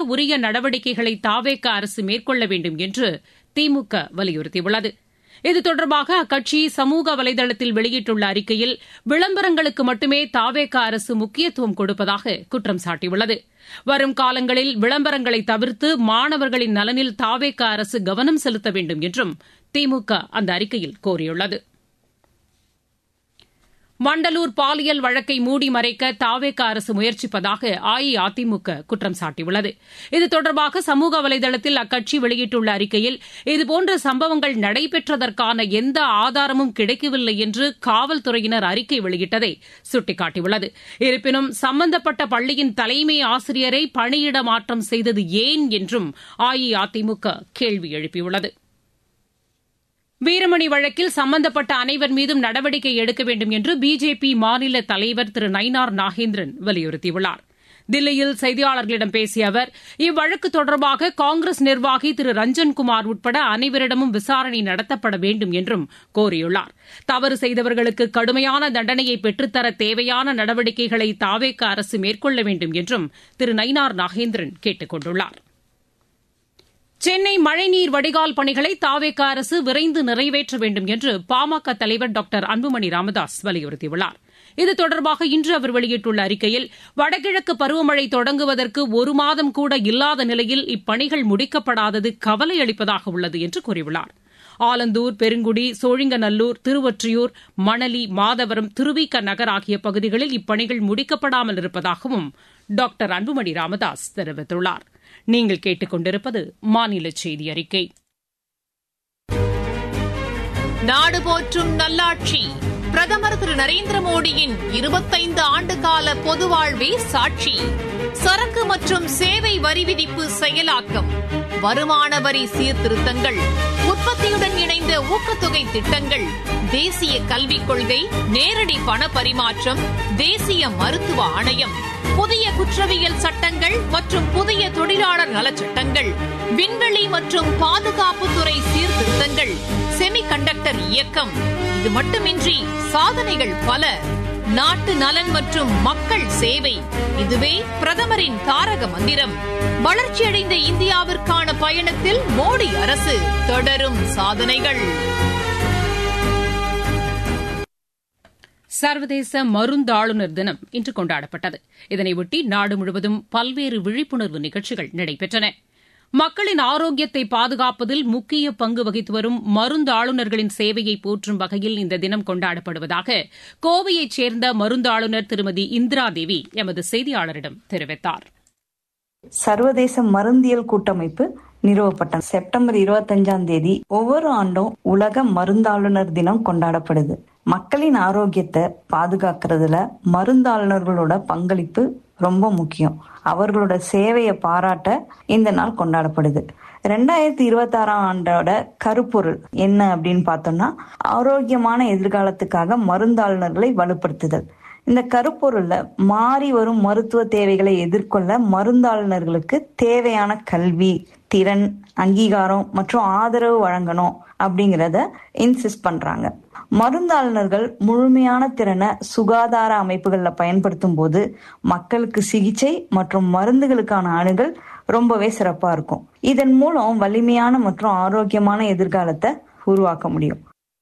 உரிய நடவடிக்கைகளை தாவேக அரசு மேற்கொள்ள வேண்டும் என்று திமுக வலியுறுத்தியுள்ளது இது தொடர்பாக அக்கட்சி சமூக வலைதளத்தில் வெளியிட்டுள்ள அறிக்கையில் விளம்பரங்களுக்கு மட்டுமே தாவேக அரசு முக்கியத்துவம் கொடுப்பதாக குற்றம் சாட்டியுள்ளது வரும் காலங்களில் விளம்பரங்களை தவிர்த்து மாணவர்களின் நலனில் தாவேக அரசு கவனம் செலுத்த வேண்டும் என்றும் திமுக அந்த அறிக்கையில் கோரியுள்ளது வண்டலூர் பாலியல் வழக்கை மூடி மறைக்க தாவேக அரசு முயற்சிப்பதாக அஇஅதிமுக குற்றம் சாட்டியுள்ளது இது தொடர்பாக சமூக வலைதளத்தில் அக்கட்சி வெளியிட்டுள்ள அறிக்கையில் இதுபோன்ற சம்பவங்கள் நடைபெற்றதற்கான எந்த ஆதாரமும் கிடைக்கவில்லை என்று காவல்துறையினர் அறிக்கை வெளியிட்டதை சுட்டிக்காட்டியுள்ளது இருப்பினும் சம்பந்தப்பட்ட பள்ளியின் தலைமை ஆசிரியரை பணியிட மாற்றம் செய்தது ஏன் என்றும் அஇஅதிமுக கேள்வி எழுப்பியுள்ளது வீரமணி வழக்கில் சம்பந்தப்பட்ட அனைவர் மீதும் நடவடிக்கை எடுக்க வேண்டும் என்று பிஜேபி மாநில தலைவர் திரு நயினார் நாகேந்திரன் வலியுறுத்தியுள்ளார் தில்லியில் செய்தியாளர்களிடம் பேசிய அவர் இவ்வழக்கு தொடர்பாக காங்கிரஸ் நிர்வாகி திரு ரஞ்சன்குமார் உட்பட அனைவரிடமும் விசாரணை நடத்தப்பட வேண்டும் என்றும் கோரியுள்ளார் தவறு செய்தவர்களுக்கு கடுமையான தண்டனையை பெற்றுத்தர தேவையான நடவடிக்கைகளை தாவேக அரசு மேற்கொள்ள வேண்டும் என்றும் திரு நயினார் நாகேந்திரன் கேட்டுக் கொண்டுள்ளார் சென்னை மழைநீர் வடிகால் பணிகளை தாவேக அரசு விரைந்து நிறைவேற்ற வேண்டும் என்று பாமக தலைவர் டாக்டர் அன்புமணி ராமதாஸ் வலியுறுத்தியுள்ளார் இது தொடர்பாக இன்று அவர் வெளியிட்டுள்ள அறிக்கையில் வடகிழக்கு பருவமழை தொடங்குவதற்கு ஒரு மாதம் கூட இல்லாத நிலையில் இப்பணிகள் முடிக்கப்படாதது கவலை அளிப்பதாக உள்ளது என்று கூறியுள்ளார் ஆலந்தூர் பெருங்குடி சோழிங்கநல்லூர் திருவொற்றியூர் மணலி மாதவரம் திருவிக நகர் ஆகிய பகுதிகளில் இப்பணிகள் முடிக்கப்படாமல் இருப்பதாகவும் டாக்டர் அன்புமணி ராமதாஸ் தெரிவித்துள்ளார் நீங்கள் கேட்டுக்கொண்டிருப்பது மாநில செய்தி அறிக்கை நாடு போற்றும் நல்லாட்சி பிரதமர் திரு நரேந்திர மோடியின் இருபத்தைந்து ஆண்டு கால பொது வாழ்வே சாட்சி சரக்கு மற்றும் சேவை வரி விதிப்பு செயலாக்கம் வருமான வரி சீர்திருத்தங்கள் உற்பத்தியுடன் இணைந்த ஊக்கத்தொகை திட்டங்கள் தேசிய கல்விக் கொள்கை நேரடி பண பரிமாற்றம் தேசிய மருத்துவ ஆணையம் புதிய குற்றவியல் சட்டங்கள் மற்றும் புதிய தொழிலாளர் நலச்சட்டங்கள் விண்வெளி மற்றும் பாதுகாப்புத்துறை சீர்திருத்தங்கள் செமி கண்டக்டர் இயக்கம் இது மட்டுமின்றி சாதனைகள் பல நாட்டு நலன் மற்றும் மக்கள் சேவை இதுவே பிரதமரின் தாரக மந்திரம் வளர்ச்சியடைந்த இந்தியாவிற்கான பயணத்தில் மோடி அரசு தொடரும் சாதனைகள் சர்வதேச மருந்தாளுநர் தினம் இன்று கொண்டாடப்பட்டது இதனையொட்டி நாடு முழுவதும் பல்வேறு விழிப்புணர்வு நிகழ்ச்சிகள் நடைபெற்றன மக்களின் ஆரோக்கியத்தை பாதுகாப்பதில் முக்கிய பங்கு வகித்து வரும் மருந்தாளுநர்களின் சேவையை போற்றும் வகையில் இந்த தினம் கொண்டாடப்படுவதாக கோவையைச் சேர்ந்த மருந்தாளுநர் திருமதி இந்திரா தேவி எமது செய்தியாளரிடம் தெரிவித்தார் சர்வதேச மருந்தியல் கூட்டமைப்பு நிறுவப்பட்ட செப்டம்பர் இருபத்தஞ்சாம் தேதி ஒவ்வொரு ஆண்டும் உலக மருந்தாளுநர் தினம் கொண்டாடப்படுது மக்களின் ஆரோக்கியத்தை பாதுகாக்கிறதுல மருந்தாளுநர்களோட பங்களிப்பு ரொம்ப முக்கியம் அவர்களோட சேவையை பாராட்ட இந்த நாள் கொண்டாடப்படுது ரெண்டாயிரத்தி இருபத்தி ஆறாம் ஆண்டோட கருப்பொருள் என்ன அப்படின்னு பார்த்தோம்னா ஆரோக்கியமான எதிர்காலத்துக்காக மருந்தாளுநர்களை வலுப்படுத்துதல் இந்த கருப்பொருள்ல மாறி வரும் மருத்துவ தேவைகளை எதிர்கொள்ள மருந்தாளுநர்களுக்கு தேவையான கல்வி திறன் அங்கீகாரம் மற்றும் ஆதரவு வழங்கணும் அப்படிங்கிறத இன்சிஸ்ட் பண்றாங்க மருந்தாளுநர்கள் முழுமையான திறனை சுகாதார அமைப்புகள்ல பயன்படுத்தும் போது மக்களுக்கு சிகிச்சை மற்றும் மருந்துகளுக்கான அணுகல் ரொம்பவே சிறப்பா இருக்கும் இதன் மூலம் வலிமையான மற்றும் ஆரோக்கியமான எதிர்காலத்தை உருவாக்க முடியும்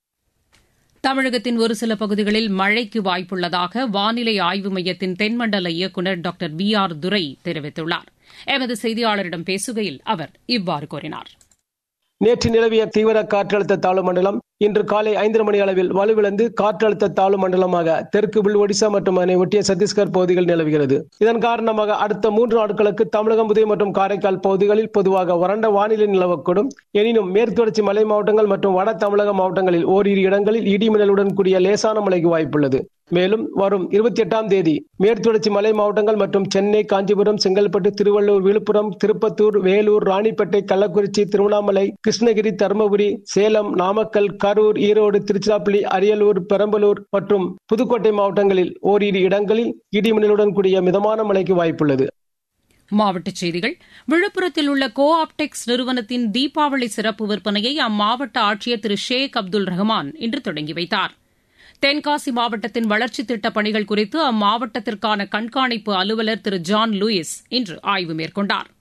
தமிழகத்தின் ஒரு சில பகுதிகளில் மழைக்கு வாய்ப்புள்ளதாக வானிலை ஆய்வு மையத்தின் தென்மண்டல இயக்குநர் டாக்டர் வி ஆர் துரை தெரிவித்துள்ளார் எமது செய்தியாளரிடம் பேசுகையில் அவர் இவ்வாறு கூறினார் நேற்று நிலவிய தீவிர காற்றழுத்த தாழ்வு மண்டலம் இன்று காலை ஐந்தரை மணி அளவில் வலுவிழந்து காற்றழுத்த தாழ்வு மண்டலமாக தெற்கு உள் ஒடிசா மற்றும் அதனை ஒட்டிய சத்தீஸ்கர் பகுதிகள் நிலவுகிறது இதன் காரணமாக அடுத்த மூன்று நாட்களுக்கு தமிழகம் புதுவை மற்றும் காரைக்கால் பகுதிகளில் பொதுவாக வறண்ட வானிலை நிலவக்கூடும் எனினும் மேற்கு தொடர்ச்சி மலை மாவட்டங்கள் மற்றும் வட தமிழக மாவட்டங்களில் ஓரிரு இடங்களில் இடிமின்னலுடன் கூடிய லேசான மழைக்கு வாய்ப்புள்ளது மேலும் வரும் இருபத்தி எட்டாம் தேதி மேற்கு தொடர்ச்சி மலை மாவட்டங்கள் மற்றும் சென்னை காஞ்சிபுரம் செங்கல்பட்டு திருவள்ளூர் விழுப்புரம் திருப்பத்தூர் வேலூர் ராணிப்பேட்டை கள்ளக்குறிச்சி திருவண்ணாமலை கிருஷ்ணகிரி தருமபுரி சேலம் நாமக்கல் கரூர் ஈரோடு திருச்சிராப்பள்ளி அரியலூர் பெரம்பலூர் மற்றும் புதுக்கோட்டை மாவட்டங்களில் ஓரிரு இடங்களில் இடிமின்னலுடன் கூடிய மிதமான மழைக்கு வாய்ப்புள்ளது மாவட்டச் செய்திகள் விழுப்புரத்தில் உள்ள கோ ஆப்டெக்ஸ் நிறுவனத்தின் தீபாவளி சிறப்பு விற்பனையை அம்மாவட்ட ஆட்சியர் திரு ஷேக் அப்துல் ரஹ்மான் இன்று தொடங்கி வைத்தார் தென்காசி மாவட்டத்தின் வளர்ச்சித் திட்டப் பணிகள் குறித்து அம்மாவட்டத்திற்கான கண்காணிப்பு அலுவலர் திரு ஜான் லூயிஸ் இன்று ஆய்வு மேற்கொண்டார்